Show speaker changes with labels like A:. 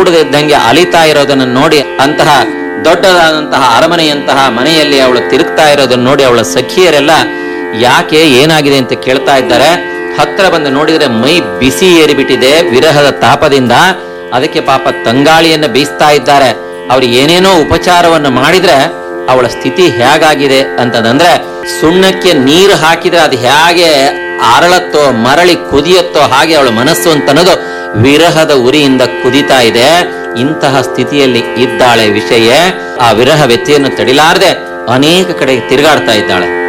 A: ಕೂಡದೆ ಇದ್ದಂಗೆ ಅಲಿತಾ ಇರೋದನ್ನ ನೋಡಿ ಅಂತಹ ದೊಡ್ಡದಾದಂತಹ ಅರಮನೆಯಂತಹ ಮನೆಯಲ್ಲಿ ಅವಳು ತಿರುಗ್ತಾ ಇರೋದನ್ನ ನೋಡಿ ಅವಳ ಸಖಿಯರೆಲ್ಲ ಯಾಕೆ ಏನಾಗಿದೆ ಅಂತ ಕೇಳ್ತಾ ಇದ್ದಾರೆ ಹತ್ರ ಬಂದು ನೋಡಿದ್ರೆ ಮೈ ಬಿಸಿ ಏರಿಬಿಟ್ಟಿದೆ ವಿರಹದ ತಾಪದಿಂದ ಅದಕ್ಕೆ ಪಾಪ ತಂಗಾಳಿಯನ್ನ ಬೀಸ್ತಾ ಇದ್ದಾರೆ ಅವ್ರು ಏನೇನೋ ಉಪಚಾರವನ್ನು ಮಾಡಿದ್ರೆ ಅವಳ ಸ್ಥಿತಿ ಹೇಗಾಗಿದೆ ಅಂತಂದ್ರೆ ಸುಣ್ಣಕ್ಕೆ ನೀರು ಹಾಕಿದ್ರೆ ಅದು ಹೇಗೆ ಅರಳತ್ತೋ ಮರಳಿ ಕುದಿಯತ್ತೋ ಹಾಗೆ ಅವಳ ಮನಸ್ಸು ಅಂತ ಅನ್ನೋದು ವಿರಹದ ಉರಿಯಿಂದ ಕುದಿತಾ ಇದೆ ಇಂತಹ ಸ್ಥಿತಿಯಲ್ಲಿ ಇದ್ದಾಳೆ ವಿಷಯ ಆ ವಿರಹ ವ್ಯತ್ಯೆಯನ್ನು ತಡಿಲಾರದೆ ಅನೇಕ ಕಡೆಗೆ ತಿರುಗಾಡ್ತಾ ಇದ್ದಾಳೆ